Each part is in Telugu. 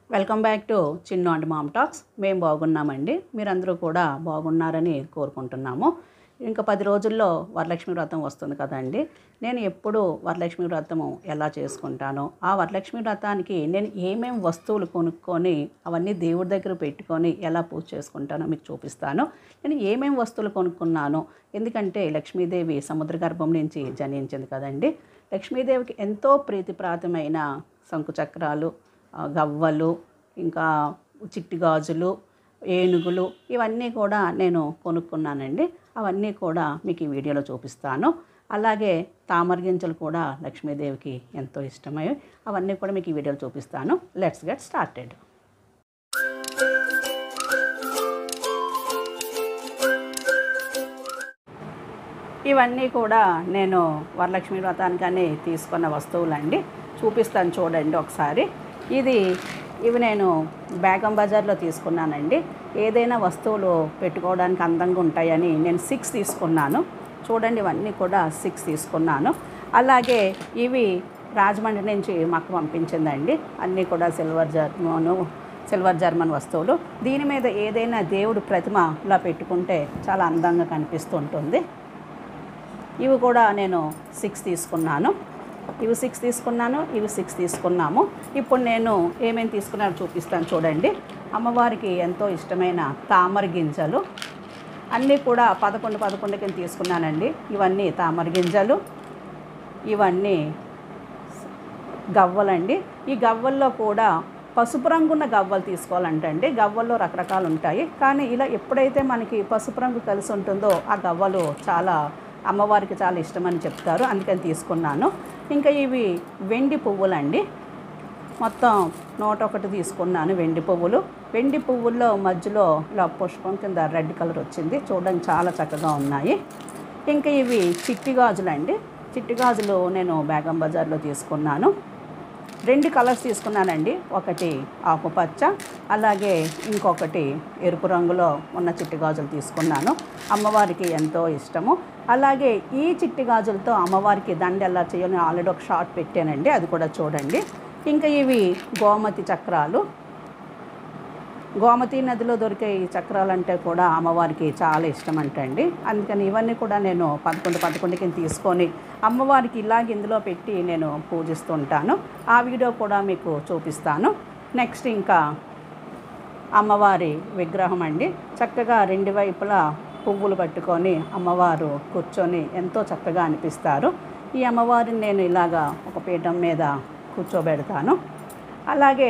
welcome back to Chinnu and mom talks మేము బాగున్నామండి మీరందరూ కూడా బాగున్నారని కోరుకుంటున్నాము ఇంకా పది రోజుల్లో వరలక్ష్మి వ్రతం వస్తుంది కదండి నేను ఎప్పుడు వరలక్ష్మి వ్రతము ఎలా చేసుకుంటానో ఆ వరలక్ష్మి వ్రతానికి నేను ఏమేం వస్తువులు కొనుక్కొని అవన్నీ దేవుడి దగ్గర పెట్టుకొని ఎలా పూజ చేసుకుంటానో మీకు చూపిస్తాను నేను ఏమేం వస్తువులు కొనుక్కున్నానో ఎందుకంటే లక్ష్మీదేవి సముద్ర గర్భం నుంచి జనించింది కదండి లక్ష్మీదేవికి ఎంతో ప్రీతిప్రాతమైన శంకుచక్రాలు ఆ, గవ్వలు ఇంకా చిట్టి గాజులు ఏనుగులు ఇవన్నీ కూడా నేను కొనుక్కున్నానండి అవన్నీ కూడా మీకు ఈ వీడియోలో చూపిస్తాను అలాగే తామర గింజలు కూడా లక్ష్మీదేవికి ఎంతో ఇష్టమై అవన్నీ కూడా మీకు ఈ వీడియోలో చూపిస్తాను లెట్స్ గెట్ స్టార్టెడ్ ఇవన్నీ కూడా నేను వరలక్ష్మి వ్రతానికని తీసుకున్న వస్తువులండి చూపిస్తాను చూడండి ఒకసారి ఇది ఇవి నేను బేగం బజార్లో తీసుకున్నానండి ఏదైనా వస్తువులు పెట్టుకోవడానికి అందంగా ఉంటాయని నేను సిక్స్ తీసుకున్నాను చూడండి ఇవన్నీ కూడా సిక్స్ తీసుకున్నాను అలాగే ఇవి రాజమండ్రి నుంచి మాకు పంపించిందండి అన్నీ కూడా సిల్వర్ జర్మను సిల్వర్ జర్మన్ వస్తువులు దీని మీద ఏదైనా దేవుడు ప్రతిమ ఇలా పెట్టుకుంటే చాలా అందంగా కనిపిస్తుంటుంది ఇవి కూడా నేను సిక్స్ తీసుకున్నాను ఇవి సిక్స్ తీసుకున్నాను ఇవి సిక్స్ తీసుకున్నాము ఇప్పుడు నేను ఏమేమి తీసుకున్నానో చూపిస్తాను చూడండి అమ్మవారికి ఎంతో ఇష్టమైన తామర గింజలు అన్నీ కూడా పదకొండు పదకొండు కింద తీసుకున్నానండి ఇవన్నీ తామర గింజలు ఇవన్నీ గవ్వలండి ఈ గవ్వల్లో కూడా పసుపు రంగున్న గవ్వలు తీసుకోవాలంటండి గవ్వల్లో రకరకాలు ఉంటాయి కానీ ఇలా ఎప్పుడైతే మనకి పసుపు రంగు కలిసి ఉంటుందో ఆ గవ్వలు చాలా అమ్మవారికి చాలా ఇష్టమని చెప్తారు అందుకని తీసుకున్నాను ఇంకా ఇవి వెండి పువ్వులండి మొత్తం నూట ఒకటి తీసుకున్నాను వెండి పువ్వులు వెండి పువ్వుల్లో మధ్యలో ఇలా పుష్పం కింద రెడ్ కలర్ వచ్చింది చూడడానికి చాలా చక్కగా ఉన్నాయి ఇంకా ఇవి చిట్టి గాజులు అండి చిట్టి గాజులు నేను బేగం బజార్లో తీసుకున్నాను రెండు కలర్స్ తీసుకున్నానండి ఒకటి ఆకుపచ్చ అలాగే ఇంకొకటి ఎరుపు రంగులో ఉన్న చిట్టి గాజులు తీసుకున్నాను అమ్మవారికి ఎంతో ఇష్టము అలాగే ఈ చిట్టి గాజులతో అమ్మవారికి దండ ఎలా చేయాలని ఆల్రెడీ ఒక షార్ట్ పెట్టానండి అది కూడా చూడండి ఇంకా ఇవి గోమతి చక్రాలు గోమతి నదిలో దొరికే ఈ చక్రాలు అంటే కూడా అమ్మవారికి చాలా ఇష్టం అంటండి అందుకని ఇవన్నీ కూడా నేను పదకొండు పదకొండు కింద తీసుకొని అమ్మవారికి ఇలాగ ఇందులో పెట్టి నేను పూజిస్తుంటాను ఆ వీడియో కూడా మీకు చూపిస్తాను నెక్స్ట్ ఇంకా అమ్మవారి విగ్రహం అండి చక్కగా రెండు వైపులా పువ్వులు పట్టుకొని అమ్మవారు కూర్చొని ఎంతో చక్కగా అనిపిస్తారు ఈ అమ్మవారిని నేను ఇలాగా ఒక పీఠం మీద కూర్చోబెడతాను అలాగే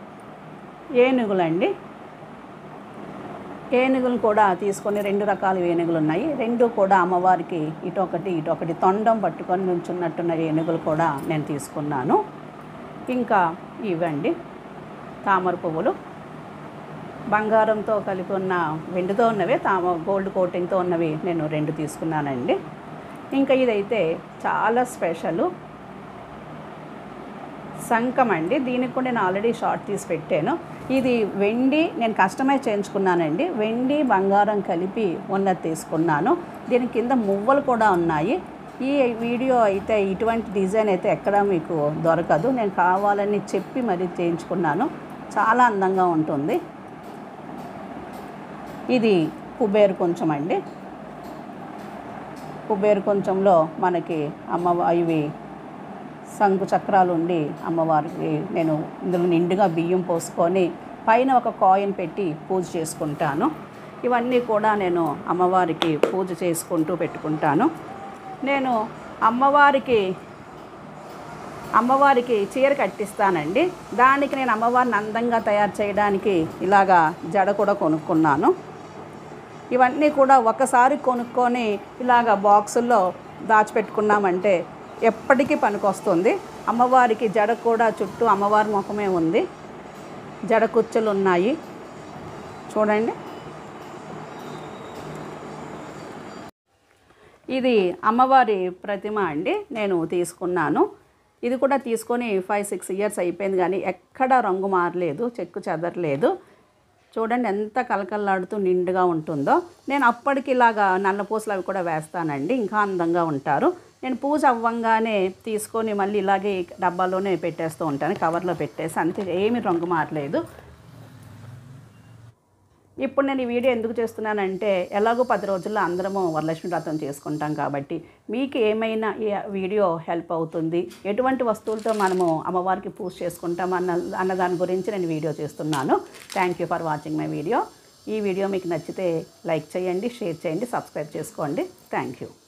ఏనుగులండి ఏనుగులు కూడా తీసుకొని రెండు రకాల ఏనుగులు ఉన్నాయి రెండు కూడా అమ్మవారికి ఇటొకటి ఇటొకటి తొండం పట్టుకొని నుంచున్నట్టున్న ఏనుగులు కూడా నేను తీసుకున్నాను ఇంకా ఇవండి తామర పువ్వులు బంగారంతో కలిపి ఉన్న వెండితో ఉన్నవి తామ గోల్డ్ కోటింగ్తో ఉన్నవి నేను రెండు తీసుకున్నానండి ఇంకా ఇదైతే చాలా స్పెషల్ శంఖం అండి దీనికి కూడా నేను ఆల్రెడీ షార్ట్ తీసి పెట్టాను ఇది వెండి నేను కస్టమైజ్ చేయించుకున్నానండి వెండి బంగారం కలిపి ఉన్నది తీసుకున్నాను దీని కింద మువ్వలు కూడా ఉన్నాయి ఈ వీడియో అయితే ఇటువంటి డిజైన్ అయితే ఎక్కడా మీకు దొరకదు నేను కావాలని చెప్పి మరీ చేయించుకున్నాను చాలా అందంగా ఉంటుంది ఇది కుబేరు కొంచెం అండి కుబేరు కొంచెంలో మనకి అమ్మ ఇవి శంకు చక్రాలు ఉండి అమ్మవారికి నేను ఇందులో నిండుగా బియ్యం పోసుకొని పైన ఒక కాయిన్ పెట్టి పూజ చేసుకుంటాను ఇవన్నీ కూడా నేను అమ్మవారికి పూజ చేసుకుంటూ పెట్టుకుంటాను నేను అమ్మవారికి అమ్మవారికి చీర కట్టిస్తానండి దానికి నేను అమ్మవారిని అందంగా తయారు చేయడానికి ఇలాగా జడ కూడా కొనుక్కున్నాను ఇవన్నీ కూడా ఒకసారి కొనుక్కొని ఇలాగ బాక్సుల్లో దాచిపెట్టుకున్నామంటే ఎప్పటికీ పనికొస్తుంది అమ్మవారికి జడ కూడా చుట్టూ అమ్మవారి ముఖమే ఉంది జడ కుచ్చులు ఉన్నాయి చూడండి ఇది అమ్మవారి ప్రతిమ అండి నేను తీసుకున్నాను ఇది కూడా తీసుకొని ఫైవ్ సిక్స్ ఇయర్స్ అయిపోయింది కానీ ఎక్కడా రంగు మారలేదు చెక్కు చెదరలేదు చూడండి ఎంత కలకల్లాడుతూ నిండుగా ఉంటుందో నేను అప్పటికి ఇలాగా నల్లపూసలు అవి కూడా వేస్తానండి ఇంకా అందంగా ఉంటారు నేను పూజ అవ్వంగానే తీసుకొని మళ్ళీ ఇలాగే ఈ డబ్బాలోనే పెట్టేస్తూ ఉంటాను కవర్లో పెట్టేసి అంతే ఏమి రంగు మారలేదు ఇప్పుడు నేను ఈ వీడియో ఎందుకు చేస్తున్నానంటే ఎలాగో పది రోజుల్లో అందరము వరలక్ష్మి వ్రతం చేసుకుంటాం కాబట్టి మీకు ఏమైనా ఈ వీడియో హెల్ప్ అవుతుంది ఎటువంటి వస్తువులతో మనము అమ్మవారికి పూజ చేసుకుంటాం అన్న అన్న దాని గురించి నేను వీడియో చేస్తున్నాను thank you for watching my video ఈ వీడియో మీకు నచ్చితే లైక్ చేయండి షేర్ చేయండి సబ్స్క్రైబ్ చేసుకోండి థ్యాంక్ యూ